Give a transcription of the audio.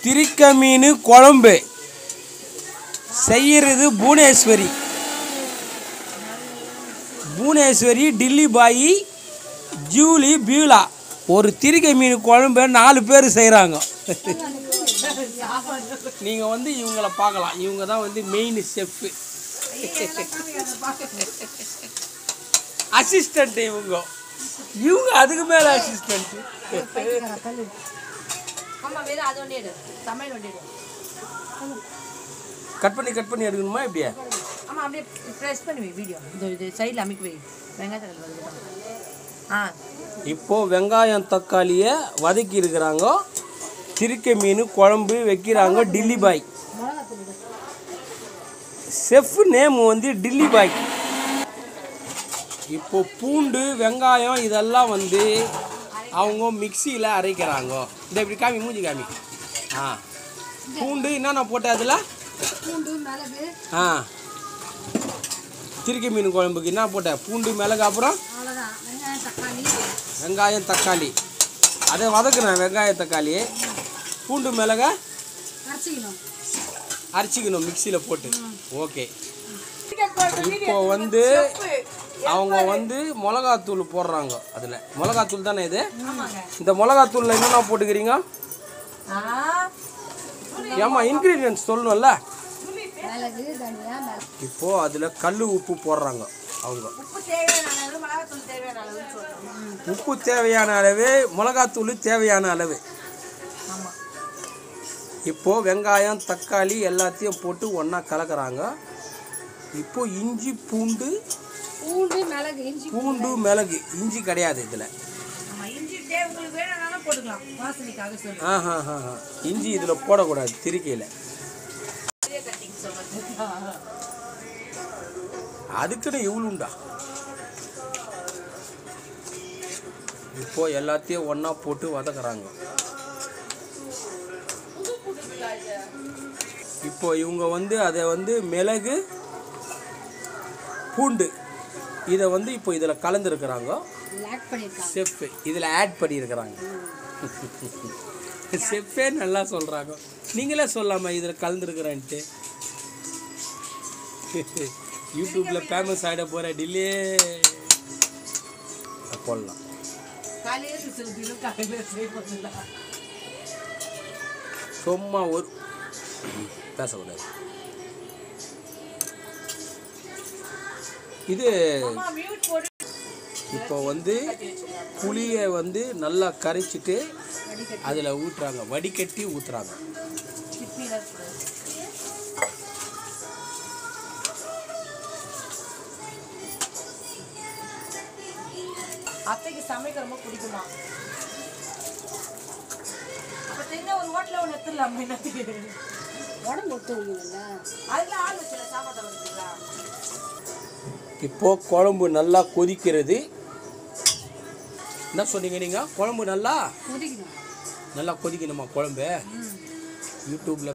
திரிக்க மீன் குழம்பு செய்யறது புவனேஸ்வரி புவனேஸ்வரி டில்லி பாயி ஜூலி பியூலா ஒரு திரிக்கை மீன் குழம்பு நாலு பேர் செய்கிறாங்க நீங்கள் வந்து இவங்கள பார்க்கலாம் இவங்க தான் வந்து மெயின் செஃப்பு அசிஸ்டண்ட் இவங்க இவங்க அதுக்கு மேலே அசிஸ்டண்ட் ஆமா வெறும் அது ஒன்றே சமையல் ஒன்றே கட் பண்ணி கட் பண்ணி எடுக்கணுமா இப்படியா ஆமா அப்படியே ப்ரெஸ் பண்ணுவி வீடியோ இது இது சைடில் அமைக்க வை வெங்காயத்தில் வருது ஆ இப்போ வெங்காயம் தக்காளியை வதக்கி இருக்கிறாங்க திருக்கை மீன் குழம்பு வைக்கிறாங்க டில்லி பாய் செஃப் நேம் வந்து டில்லி பாய் இப்போ பூண்டு வெங்காயம் இதெல்லாம் வந்து அவங்க மிக்சியில் அரைக்கிறாங்க இந்த இப்படி காமி மூஞ்சி காமி ஆ பூண்டு என்னென்ன போட்ட அதில் பூண்டு மிளகு ஆ திருக்கை மீன் குழம்புக்கு என்ன போட்ட பூண்டு மிளகு அப்புறம் அவ்வளோதான் வெங்காயம் தக்காளி வெங்காயம் தக்காளி அதை வதக்குறேன் வெங்காயம் தக்காளி பூண்டு மிளகா அரைச்சிக்கணும் அரைச்சிக்கணும் மிக்சியில் போட்டு ஓகே இப்போ வந்து அவங்க வந்து மிளகாத்தூள் போடுறாங்க அதில் மிளகாத்தூள் தானே இது இந்த மிளகாத்தூளில் என்னென்ன போட்டுக்கிறீங்க ஏம்மா இன்க்ரீடியன்ஸ் சொல்லணும்ல மிளகு தனியா மிளகு இப்போ அதில் கல் உப்பு போடுறாங்க அவங்க உப்பு தேவையான அளவு மிளகாத்தூள் தேவையான அளவு சொல்கிறோம் உப்பு தேவையான அளவு மிளகாத்தூள் தேவையான அளவு ஆமாம் இப்போ வெங்காயம் தக்காளி எல்லாத்தையும் போட்டு ஒன்றா கலக்குறாங்க இப்போ இஞ்சி பூண்டு பூண்டு மிளகு இஞ்சி பூண்டு மிளகு இஞ்சி கிடையாது இதில் ஆமாம் இஞ்சி தேவை உங்களுக்கு வேணும்னாலும் போட்டுக்கலாம் வாசனைக்காக சொல்லுங்கள் ஆஹா ஆஹா இஞ்சி இதில் போடக்கூடாது திருக்கையில் கட்டிங் சொல்லுங்கள் அதுக்குன்னு இவ்வளோண்டா இப்போ எல்லாத்தையும் ஒன்றா போட்டு வதக்குறாங்க இப்போ இவங்க வந்து அதை வந்து மிளகு பூண்டு இதை வந்து இப்போ இதில் கலந்துருக்குறாங்க லாக் பண்ணியிருக்காங்க செஃப் இதில் ஆட் பண்ணியிருக்கிறாங்க செஃப்பே நல்லா சொல்கிறாங்க நீங்களே சொல்லாமா இதில் கலந்துருக்குறேன்ட்டு யூடியூப்பில் ஃபேமஸ் ஆகிட போகிற டில்லே போடலாம் காலையில் செலுத்திலும் காலையில் செய்யப்படல சும்மா ஒரு பேசக்கூடாது இது மியூட் போட்டு இப்போ வந்து புளியை வந்து நல்லா கரைச்சிட்டு அதில் ஊற்றுறாங்க வடிகட்டி ஊற்றுறாங்க சிப்பியில் அத்தைக்கு சமைக்க ரொம்ப பிடிக்குமா அப்ப தெரிஞ்ச ஒரு ஹோட்டலில் ஒன்று எடுத்துடலாம் என்னத்துக்கு உடம்பு ஒத்துவீங்கல்ல அதில் ஆள் வச்சுல சாப்பாட்டை வருதுங்களா இப்போ குழம்பு நல்லா கொதிக்கிறது என்ன சொன்னீங்க நீங்கள் குழம்பு நல்லா கொதிக்கணும் நல்லா கொதிக்கணுமா குழம்பு யூடியூப்பில்